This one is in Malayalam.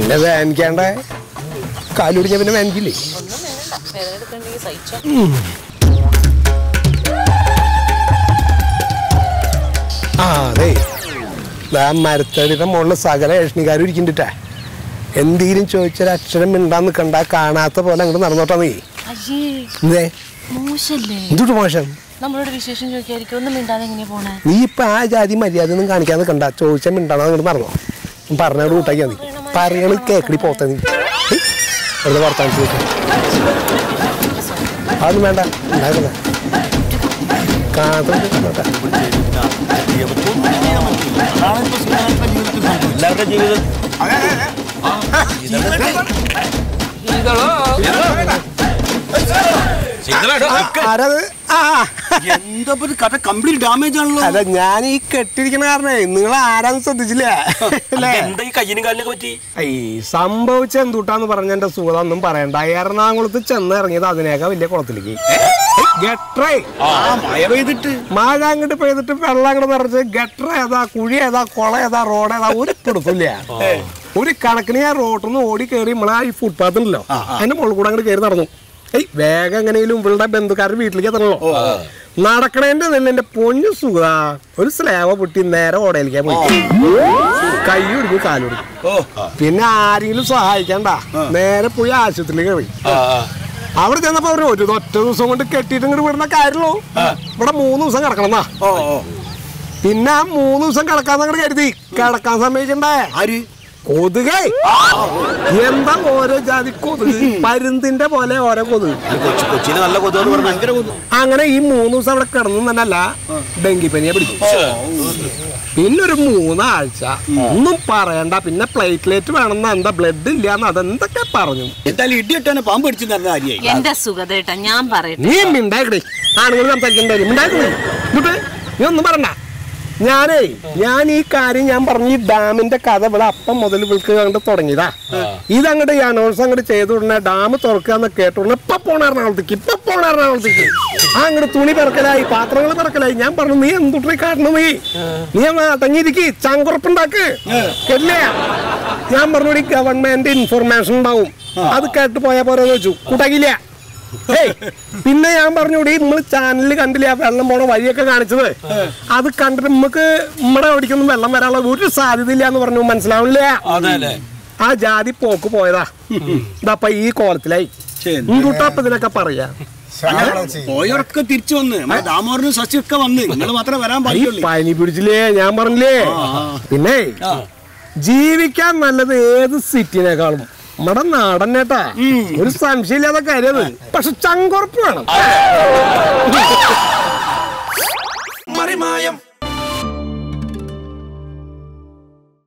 പിന്നെ വേനിക്കാണ്ട കാലുടിഞ്ഞ പിന്നെ വേനിക്കില്ലേ ഒന്നും വേണ്ട വേദന എടുക്കണ്ടെങ്കിൽ സഹിച്ചോ ആ അതെ ദാ മരത്തടിയുടെ മുകളിൽ സകല ഏഷണിക്കാരും ഇരിക്കണ്ടിട്ടാ എന്തെങ്കിലും ചോദിച്ചാൽ അക്ഷരം മിണ്ടാന്ന് കണ്ട കാണാത്ത പോലെ അങ്ങോട്ട് നടന്നോട്ടാ നീ അയ്യേ എന്തേ മോശല്ലേ എന്തുട്ട് മോശം നമ്മളോട് വിശേഷം ചോദിക്കായിരിക്കും ഒന്നും മിണ്ടാതെ എങ്ങനെയാ പോണേ നീ ഇപ്പൊ ആ ജാതി മര്യാദ ഒന്നും കാണിക്കാതെ കണ്ട ചോദിച്ചാൽ മിണ്ടാന്ന് അങ്ങോട്ട് നടന്നോ പറഞ്ഞോട് കൂട്ടാക്കിയാ മതി പറയണ കേക്കടി പോത്ത നീ ഹേയ്, വെറുതെ വർത്താൻ ചോദിക്കാം അതൊന്നും വേണ്ട ഉണ്ടാക്കുന്ന കാത്തോട്ട് നോട്ടെ എല്ലാവരുടെ ജീവിതം ആരത് ആ എന്താ ഇപ്പൊ ഇത് കഥ കംപ്ലീറ്റ് ഡാമേജ് ആണല്ലോ അല്ല ഞാൻ ഈ കെട്ടിരിക്കണ കാരണേ നിങ്ങൾ ആരാന്ന് ശ്രദ്ധിച്ചില്ല അല്ലേ എന്താ ഈ കയ്യിനും കാലിനൊക്കെ പറ്റി ഈ സംഭവിച്ച എന്തുട്ടാന്ന് പറഞ്ഞ എന്റെ സുഖം ഒന്നും പറയണ്ട എറണാകുളത്ത് ചെന്ന് ഇറങ്ങിയത് അതിനേക്കാൾ വലിയ കുളത്തിലേക്ക് ഗട്ടറേ ആ മഴ പെയ്തിട്ട് മഴ അങ്ങോട്ട് പെയ്തിട്ട് വെള്ളം അങ്ങോട്ട് നിറച്ച് ഗട്ടർ ഏതാ കുഴി ഏതാ കുള ഏതാ റോഡ് ഏതാ ഒരു പിടുത്തില്ല ഒരു കണക്കിന് ഞാൻ റോട്ടിൽ നിന്ന് ഓടി കയറി നമ്മളെ ഈ ഫുട്പാത്ത് ഉണ്ടല്ലോ അതിന്റെ മുകളിൽ കൂടെ അങ്ങോട്ട് കയറി നടന്നു ഏയ് വേഗം എങ്ങനെയും ഇവളുടെ ബന്ധുക്കാരുടെ വീട്ടിലേക്ക് എത്തണല്ലോ നടക്കണേന്റെ തന്നെ എന്റെ പൊന്നു സുഖ ഒരു സ്ലാവ പൊട്ടി നേരെ ഓടയിലേക്കാ പോയി കൈ ഒടിഞ്ഞു കാലൊടിഞ്ഞു ഓ പിന്നെ ആരെങ്കിലും സഹായിക്കണ്ട നേരെ പോയി ആശുപത്രിയിൽ കയറി അവിടെ ചെന്നപ്പോ അവര് ഒരു ഒറ്റ ദിവസം കൊണ്ട് കെട്ടിയിട്ട് ഇങ്ങോട്ട് വിടുന്ന കാര്യമുള്ളൂ ഇവിടെ മൂന്ന് ദിവസം കിടക്കണം ഓ ഓ പിന്നെ ആ മൂന്ന് ദിവസം കിടക്കാന്ന് അങ്ങോട്ട് കരുതി കിടക്കാൻ സമ്മതിക്കണ്ടേ ആര് കൊതുകേ എന്താ ഓരോ ജാതി കൊതുക് പരുന്തിന്റെ പോലെ ഓരോ കൊതുക് കൊച്ചി കൊച്ചിയില് നല്ല കൊതുകെന്ന് പറഞ്ഞു ഭയങ്കര കൊതു അങ്ങനെ ഈ മൂന്ന് ദിവസം അവിടെ കിടന്നു തന്നെയല്ല ഡെങ്കിപ്പനിയെ പിടിക്കും പിന്നെ ഒരു മൂന്നാഴ്ച ഒന്നും പറയണ്ട പിന്നെ പ്ലേറ്റ്ലേറ്റ് വേണമെന്ന് എന്താ ബ്ലഡ് ഇല്ലാന്ന് അതെന്തൊക്കെ പറഞ്ഞു എന്തായാലും ഇടിയിട്ടാണ് പാമ്പ് പിടിച്ചു നടന്ന കാര്യമായി എന്റെ സുഖതേട്ടാ ഞാൻ പറയട്ടെ നീ മിണ്ടായിക്കടേ ആണുങ്ങൾ സംസാരിക്കണ്ടേ മിണ്ടായിക്കടേ ഇങ്ങോട്ട് നീ ഒന്നും പറയണ്ട ഞാനേ ഞാൻ ഈ കാര്യം ഞാൻ പറഞ്ഞു ഈ ഡാമിന്റെ കഥ ഇവിടെ അപ്പം മുതൽ വിളിക്കുക കണ്ട് തുടങ്ങിയതാ ഇതങ്ങോട്ട് ഈ അനൗൺസ് അങ്ങോട്ട് ചെയ്ത ഉടനെ ഡാം തുറക്കാന്ന് കേട്ട ഉടനെ ഇപ്പൊ പോണ എറണാകുളത്തേക്ക് ഇപ്പൊ പോണ എറണാകുളത്തേക്ക് ആ അങ്ങോട്ട് തുണി പിറക്കലായി പാത്രങ്ങൾ പിറക്കലായി ഞാൻ പറഞ്ഞു നീ എന്തുട്ടി കാട്ടണം നീ നീ അങ്ങ് അടങ്ങിയിരിക്ക് ചങ്കുറപ്പുണ്ടാക്ക് കേട്ടില്ലേ ഞാൻ പറഞ്ഞു ഈ ഗവൺമെന്റ് ഇൻഫർമേഷൻ ഉണ്ടാവും അത് കേട്ട് പോയാ പോരെ വെച്ചു കൂട്ടാക്കിയില്ല ഏയ്, പിന്നെ ഞാൻ പറഞ്ഞൂടി നമ്മള് ചാനലിൽ കണ്ടില്ലേ ആ വെള്ളം പോണ വഴിയൊക്കെ കാണിച്ചത് അത് കണ്ടിട്ട് നമുക്ക് നമ്മുടെ എവിടേക്കൊന്നും വെള്ളം വരാനുള്ള ഒരു സാധ്യതയില്ല എന്ന് പറഞ്ഞു മനസ്സിലാവില്ല അതെ അല്ലേ ആ ജാതി പോക്ക് പോയതാ ഇതപ്പൊ ഈ കോലത്തിലായി ശരി. എന്തുട്ടപ്പൊ ഇതിനൊക്കെ പറയാ പോയവരൊക്കെ തിരിച്ചു വന്ന് നമ്മുടെ ദാമോറിനും ശശിയൊക്കെ വന്ന് നിങ്ങൾ മാത്രമേ വരാൻ ഈ പാടിയുള്ളൂ പനി പിടിച്ചില്ലേ ഞാൻ പറഞ്ഞില്ലേ പിന്നെ ജീവിക്കാൻ നല്ലത് ഏത് സിറ്റിനേക്കാളും നമ്മുടെ നാടൻ നേട്ടാ ഒരു സംശയമില്ലാത്ത കാര്യം പക്ഷെ ചങ്കുറപ്പ് വേണം